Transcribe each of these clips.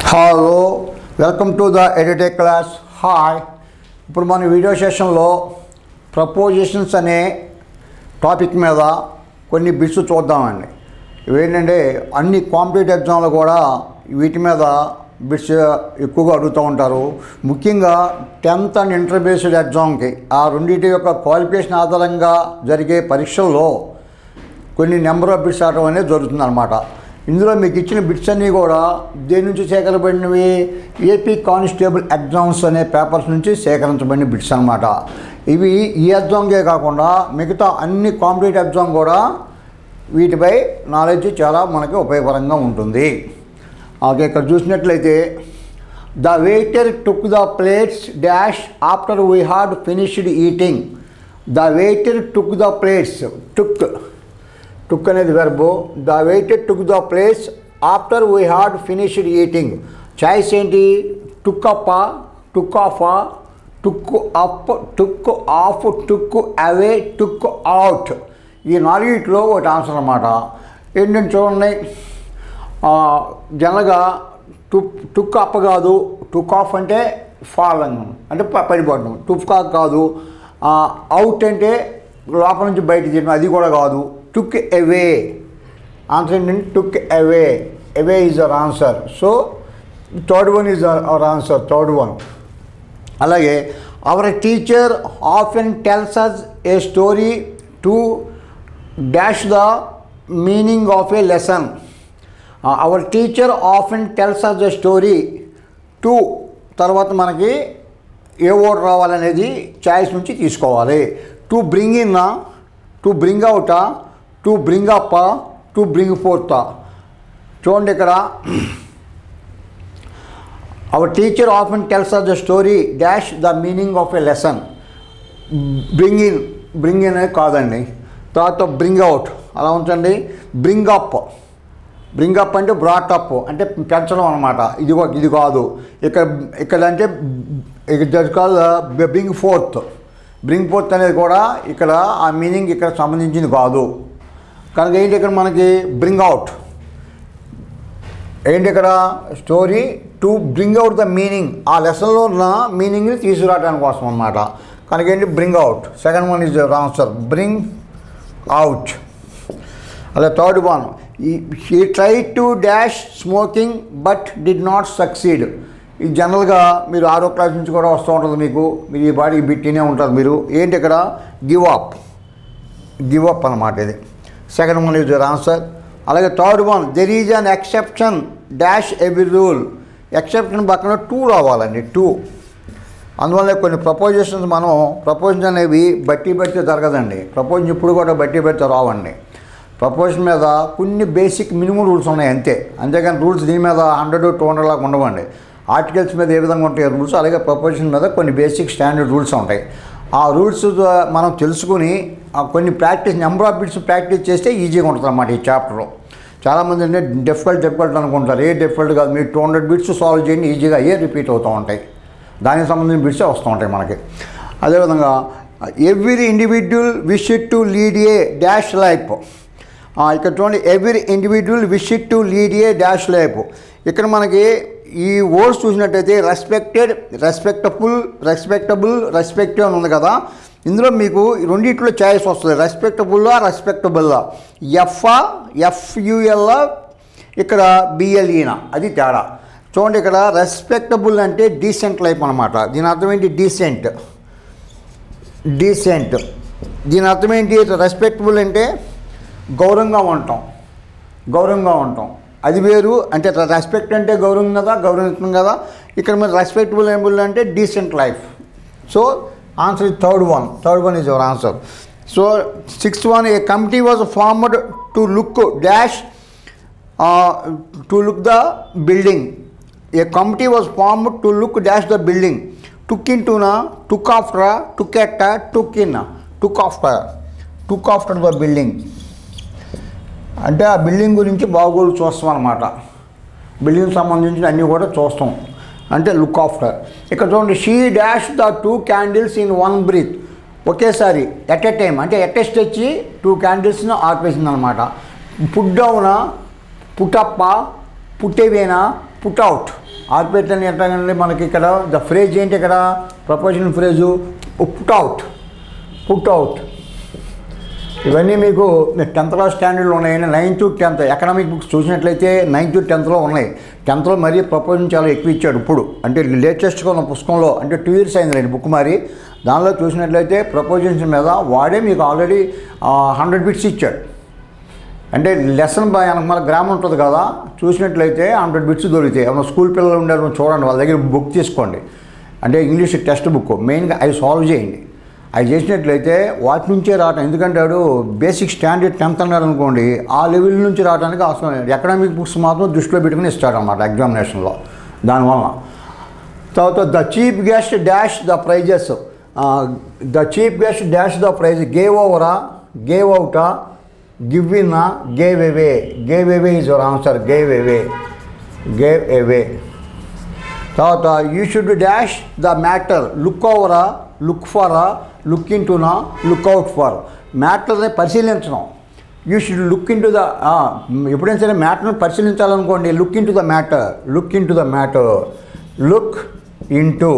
Hello welcome to the ఎడిటే class hi ఇప్పుడు మన వీడియో సెషన్లో ప్రపోజిషన్స్ అనే టాపిక్ మీద కొన్ని బిట్స్ చూద్దామండి ఇవేంటంటే అన్ని కాంపిటేటివ్ ఎగ్జామ్లు కూడా వీటి మీద బిట్స్ ఎక్కువగా అడుగుతూ ఉంటారు ముఖ్యంగా టెన్త్ అండ్ ఇంటర్ బేస్డ్ ఎగ్జామ్కి ఆ రెండింటి యొక్క క్వాలిఫికేషన్ ఆధారంగా జరిగే పరీక్షల్లో కొన్ని నెంబర్ ఆఫ్ బిట్స్ ఆడటం అనేది జరుగుతుంది అనమాట ఇందులో మీకు ఇచ్చిన బిట్స్ అన్నీ కూడా దేని నుంచి సేకరించబడినవి ఏపీ కానిస్టేబుల్ ఎగ్జామ్స్ అనే పేపర్స్ నుంచి సేకరించబడిన బిట్స్ అనమాట ఇవి ఈ ఎగ్జామ్కే కాకుండా మిగతా అన్ని కాంపిటేటివ్ ఎగ్జామ్ కూడా వీటిపై నాలెడ్జ్ చాలా మనకి ఉపయోగకరంగా ఉంటుంది ఓకే ఇక్కడ చూసినట్లయితే the waiter took the plates dash after we had finished eating the waiter took the plates took took అనేది verb the waited took the place after we had finished eating choice ఏంటి took up took off took up took off took away took out ఈ నాలుగిట్లో ఒకటి answer అనమాట ఏంటంటే చూడండి ఆ, జనరల్గా టుక్ టుక్ అప్ కాదు టుక్ ఆఫ్ అంటే ఫాల్ అంటే ప- పడిపోవడం టుక్ ఆఫ్ కాదు అవుట్ అంటే లోపల నుంచి బయట తీయడం అది కూడా కాదు టుక్ అవే ఆన్సర్ ఏంటంటే took away away is our answer so third one is our answer third one అలాగే our teacher off and tells us a story to dash the meaning of a lesson our teacher off and tells us a story to తర్వాత మనకి ఏ ఓట్ రావాలనేది choice నుంచి తీసుకోవాలి to bring in to bring out to bring up to bring forth చూడండి ఇక్కడ our teacher often tells us the story dash the meaning of a lesson bring in bring in అనేది కాదండి తర్వాత బ్రింగ్ అవుట్ అలా ఉంచండి bring up bring up అంటే brought up అంటే పెంచడం అనమాట ఇది కూ- ఇది కాదు ఇక్కడ ఇక్కడ అంటే ఇక్కడ call bring forth bring forth అనేది కూడా ఇక్కడ ఆ మీనింగ్ ఇక్కడ సంబంధించింది కాదు కనుక ఏంటి ఇక్కడ మనకి బ్రింగ్ అవుట్ ఏంటి ఇక్కడ story to bring out the meaning ఆ లెసన్లో ఉన్న మీనింగ్ని తీసుకురావడానికి కోసం అనమాట కనుక ఏంటి bring out second one is answer bring out అలా third one he try to dash smoking but did not succeed ఇది జనరల్గా మీరు ఆరో క్లాస్ నుంచి కూడా వస్తూ ఉంటుంది మీకు మీరు ఈ బాడీకి బిట్టినే ఉంటారు మీరు ఏంటి ఇక్కడ గివ్ అప్ గివ్ అప్ అనమాట ఇది second one is your answer అలాగే third one there is an exception dash every rule exception పక్కన టూ రావాలండి టూ అందువల్ల కొన్ని ప్రపోజిషన్స్ మనం ప్రపోజన్ అనేవి బట్టి పెడితే జరగదండి ప్రపోజన్ ఇప్పుడు కూడా బట్టి పెడితే రావండి ప్రపోజన్ మీద కొన్ని బేసిక్ మినిమం రూల్స్ ఉన్నాయి అంతే అంతేగాని రూల్స్ దీని మీద హండ్రెడ్ టూ హండ్రెడ్ లాగా ఉండవండి ఆర్టికల్స్ మీద ఏ విధంగా ఉంటాయి రూల్స్ అలాగే ప్రపోజన్ మీద కొన్ని బేసిక్ స్టాండర్డ్ రూల్స్ ఉంటాయి ఆ రూల్స్ మనం తెలుసుకుని ఆ కొన్ని practice number of bits practice చేస్తే ఈజీగా ఉంటుంది అన్నమాట ఈ చాప్టర్లో చాలామంది అంటే డిఫికల్ట్ డిఫికల్ట్ అనుకుంటారు ఏ డిఫికల్ట్ కాదు మీరు టూ హండ్రెడ్ బిట్స్ సాల్వ్ చేయండి ఈజీగా ఏ రిపీట్ అవుతూ ఉంటాయి దానికి సంబంధించిన బిట్సే వస్తూ ఉంటాయి మనకి అదేవిధంగా every individual wish to lead a dash life ఇక్కడ చూడండి every individual wish to lead a dash life ఇక్కడ మనకి ఈ వర్డ్స్ చూసినట్టయితే రెస్పెక్టెడ్ రెస్పెక్టబుల్ రెస్పెక్టబుల్ రెస్పెక్టివ్ అని ఉంది కదా ఇందులో మీకు రెండిట్లో చాయిస్ వస్తుంది రెస్పెక్టబుల్లా రెస్పెక్టబుల్లా ఎఫ్ఆ ఎఫ్యుఎల్ఆ ఇక్కడ బిఎల్ఈనా అది తేడా చూడండి ఇక్కడ రెస్పెక్టబుల్ అంటే డీసెంట్ లైఫ్ అనమాట దీని అర్థం ఏంటి డీసెంట్ డీసెంట్ దీని అర్థం ఏంటి రెస్పెక్టబుల్ అంటే గౌరవంగా ఉంటాం గౌరవంగా ఉంటాం అది వేరు అంటే రెస్పెక్ట్ అంటే గౌరవం కదా గౌరవిస్తాం కదా ఇక్కడ మీరు రెస్పెక్టబుల్ ఏబుల్ అంటే decent life so answer is third one third one is our answer so sixth one a committee was formed to look dash to look the building a committee was form to look dash the building took in to took after took at took in took after took after the building అంటే ఆ building గురించి బాగోలు చూస్తాం అనమాట building సంబంధించిన అన్నీ కూడా చూస్తాం అంటే లుక్ ఆఫ్టర్ ఇక్కడ చూడండి she dash the two candles in one breath ఒకేసారి ఎట్ ఎ టైం అంటే ఎట్ ఎ స్టెచ్చి టూ క్యాండిల్స్ని ఆర్పేసింది అనమాట పుట్ డౌన్ పుటప్ప పుట్టేవేనా పుట్ అవుట్ ఆర్పేట్ అని ఎట్లాగండి మనకి ఇక్కడ ద ఫ్రేజ్ ఏంటి ఇక్కడ preposition phrase put out put out ఇవన్నీ మీకు టెన్త్ క్లాస్ స్టాండర్డ్లో ఉన్నాయండి నైన్త్ టెన్త్ ఎకనామిక్ బుక్స్ చూసినట్లయితే నైన్త్ టెన్త్లో ఉన్నాయి టెన్త్లో మరీ ప్రపోజన్ చాలా ఎక్కువ ఇచ్చాడు ఇప్పుడు అంటే లేటెస్ట్గా ఉన్న పుస్తకంలో అంటే టూ ఇయర్స్ అయింది బుక్ మరి దానిలో చూసినట్లయితే ప్రపోజన్స్ మీద వాడే మీకు ఆల్రెడీ హండ్రెడ్ బిట్స్ ఇచ్చాడు అంటే లెసన్ బై మన గ్రామం ఉంటుంది కదా చూసినట్లయితే హండ్రెడ్ బిట్స్ దొరుకుతాయి ఏమన్నా స్కూల్ పిల్లలు ఉండారు చూడండి వాళ్ళ దగ్గర బుక్ తీసుకోండి అంటే ఇంగ్లీష్ టెక్స్ట్ బుక్ మెయిన్గా అవి సాల్వ్ చేయండి అవి చేసినట్లయితే వాటి నుంచే రావటం ఎందుకంటే వాడు బేసిక్ స్టాండర్డ్ టెన్త్ అన్నాడు అనుకోండి ఆ లెవెల్ నుంచి రావడానికి అవసరం లేదు ఎకనామిక్ బుక్స్ మాత్రం దృష్టిలో పెట్టుకుని ఇస్తాడనమాట ఎగ్జామినేషన్లో దానివల్ల తర్వాత the chief guest dash the prizes the chief guest dash the prize gave ఓవరా గేవ్ అవుటా give in gave away gave away is your answer gave away gave away తర్వాత you should dash the matter look ఓవరా look ఫరా look in టునా look out for మ్యాటర్ని పరిశీలించడం you should look into the ఎప్పుడైనా సరే మ్యాటర్ని పరిశీలించాలనుకోండి look into the matter look into the matter look into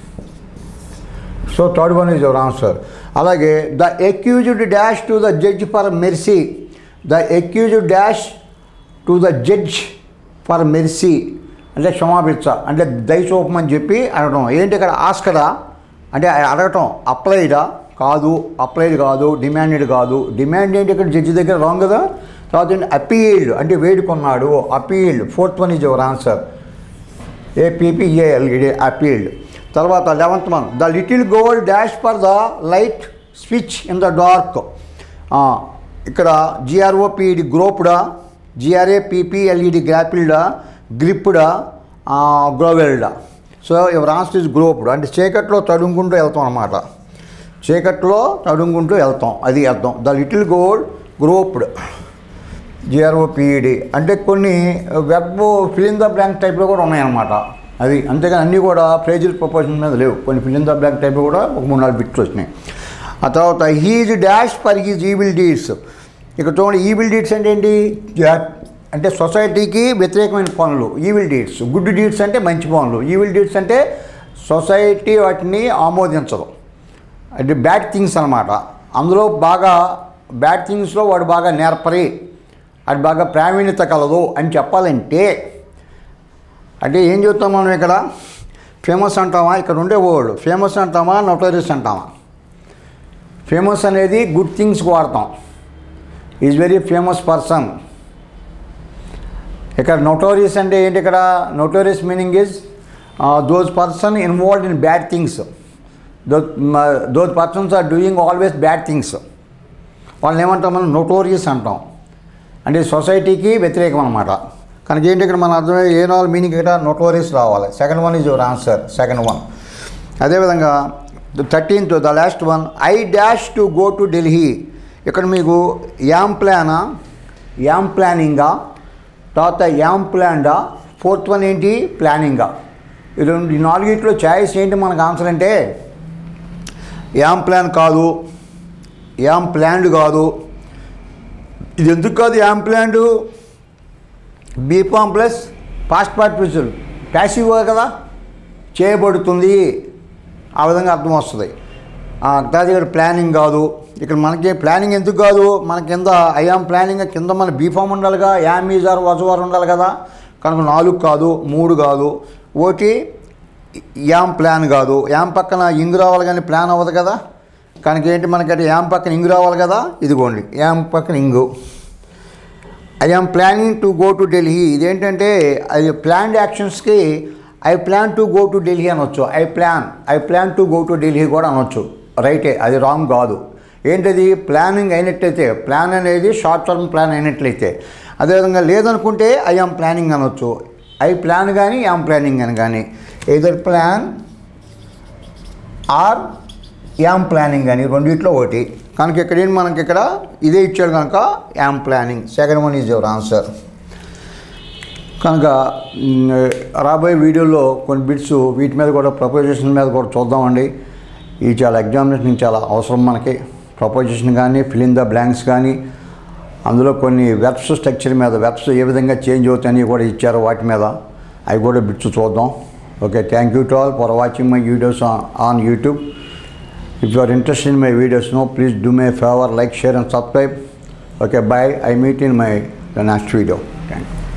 so third one is your answer అలాగే the accused dash to the judge for mercy the accused dash to the judge for mercy అంటే క్షమాపించ అంటే దయచూపమని చెప్పి అడగటం ఏంటి ఇక్కడ ఆస్కరా అంటే అడగటం అప్లైడా కాదు అప్లైడ్ కాదు డిమాండెడ్ కాదు డిమాండ్ ఏంటి ఇక్కడ జడ్జి దగ్గర రాంగ్ కదా తర్వాత ఏంటి అపీల్డ్ అంటే వేడుకున్నాడు appealed fourth one is your answer APPEALED appealed తర్వాత eleventh one the little gold dash for the light switch in the dark ఇక్కడ జిఆర్ఓపిఈడి గ్రోప్డా జిఆర్ఏ పీపీఎల్ఈడి గ్రాపిల్డా గ్రిప్డా గ్రోవెల్డా సో ఎవరు ఆన్సర్ ఇస్ గ్రోప్డ్ అంటే చీకట్లో తడుముకుంటూ వెళ్తాం అనమాట చీకట్లో తడుముకుంటూ వెళ్తాం అది అర్థం the little gold groped G R O P E D అంటే కొన్ని వెబ్ ఫిలిం ద బ్లాంక్ టైప్లో కూడా ఉన్నాయన్నమాట అది అంతేగాని అన్నీ కూడా ఫ్రేజిల్ ప్రపోజన్ మీద లేవు కొన్ని ఫిలిం ద బ్లాంక్ టైప్లో కూడా ఒక మూడు నాలుగు బిట్లు వచ్చినాయి ఆ తర్వాత his dash for his evil deeds ఇక్కడ చూడండి ఈవిల్ డీడ్స్ అంటే ఏంటి జా- అంటే సొసైటీకి వ్యతిరేకమైన పనులు ఈవిల్ డీడ్స్ గుడ్ డీడ్స్ అంటే మంచి పనులు ఈవిల్ డీడ్స్ అంటే సొసైటీ వాటిని ఆమోదించదు అంటే బ్యాడ్ థింగ్స్ అనమాట అందులో బాగా బ్యాడ్ థింగ్స్లో వాడు బాగా నేర్పరి అది బాగా ప్రావీణ్యత కలదు అని చెప్పాలంటే అంటే ఏం చెప్తాం మనం ఇక్కడ ఫేమస్ అంటామా ఇక్కడ ఉండే వర్డ్ ఫేమస్ అంటామా నోటరీస్ అంటామా ఫేమస్ అనేది గుడ్ థింగ్స్కి వాడతాం ఈజ్ వెరీ ఫేమస్ పర్సన్ ఇక్కడ నోటోరియస్ అంటే ఏంటి ఇక్కడ notorious meaning is those person involved in bad things those persons are doing always bad things వాళ్ళని ఏమంటాం మనం నోటోరియస్ అంటాం అంటే సొసైటీకి వ్యతిరేకం అనమాట కనుక ఏంటి ఇక్కడ మన అర్థం ఏ నాలుగు మీనింగ్ ఇక్కడ నోటోరియస్ రావాలి second one is your answer second one అదేవిధంగా thirteenth the last one I dash to go to Delhi ఇక్కడ మీకు యామ్ ప్లానా యామ్ ప్లానింగా తర్వాత యామ్ ప్లాన్డా ఫోర్త్ వన్ ఏంటి ప్లానింగా ఈ రెండు ఈ నాలుగిట్లో ఛాయిస్ ఏంటి మనకు ఆన్సర్ అంటే యామ్ ప్లాన్ కాదు యామ్ ప్లాన్డ్ కాదు ఇది ఎందుకు కాదు am planned be form plus past participle passive కదా చేయబడుతుంది ఆ విధంగా అర్థం వస్తుంది తర్వాత ఇక్కడ ప్లానింగ్ కాదు ఇక్కడ మనకి ప్లానింగ్ ఎందుకు కాదు మన కింద ఐఆమ్ ప్లానింగ్ కింద మన బీఫామ్ ఉండాలిగా యామ్ ఈజార్ వజవార్ ఉండాలి కదా కనుక నాలుగు కాదు మూడు కాదు ఒకటి యామ్ ప్లాన్ కాదు యామ్ పక్కన ఇంగు రావాలి కానీ ప్లాన్ అవ్వదు కదా కనుక ఏంటి మనకి యామ్ పక్కన ఇంగు రావాలి కదా ఇదిగోండి యామ్ పక్కన ing I am planning to go to Delhi ఇదేంటంటే అది ప్లాన్డ్ యాక్షన్స్కి I plan to go to Delhi అనొచ్చు I plan I plan to go to Delhi కూడా అనొచ్చు రైటే అది రాంగ్ కాదు ఏంటది ప్లానింగ్ అయినట్లయితే ప్లాన్ అనేది షార్ట్ టర్మ్ ప్లాన్ అయినట్లయితే అదేవిధంగా లేదనుకుంటే ఐ ఆమ్ ప్లానింగ్ అనొచ్చు ఐ ప్లాన్ కానీ యామ్ ప్లానింగ్ అని కానీ either plan or am planning అని రెండిట్లో ఒకటి కనుక ఇక్కడ ఏంటి మనకి ఇక్కడ ఇదే ఇచ్చాడు కనుక am planning second one is your answer కనుక మ్, రాబోయే వీడియోలో కొన్ని బిట్స్ వీటి మీద కూడా ప్రపోజిషన్ మీద కూడా చూద్దామండి ఈ చాలా ఎగ్జామినేషన్ చాలా అవసరం మనకి ప్రపోజిషన్ కానీ ఫిలిం ద బ్లాంక్స్ కానీ అందులో కొన్ని వెబ్స్ స్ట్రక్చర్ మీద వెబ్స్ ఏ విధంగా చేంజ్ అవుతాయని కూడా ఇచ్చారు వాటి మీద అవి కూడా బిట్స్ చూద్దాం okay thank you to all for watching my videos on YouTube If you are interested in my videos, no, please do me a favor, like, share, and subscribe. Okay, bye. I meet in my the next video. Thank you.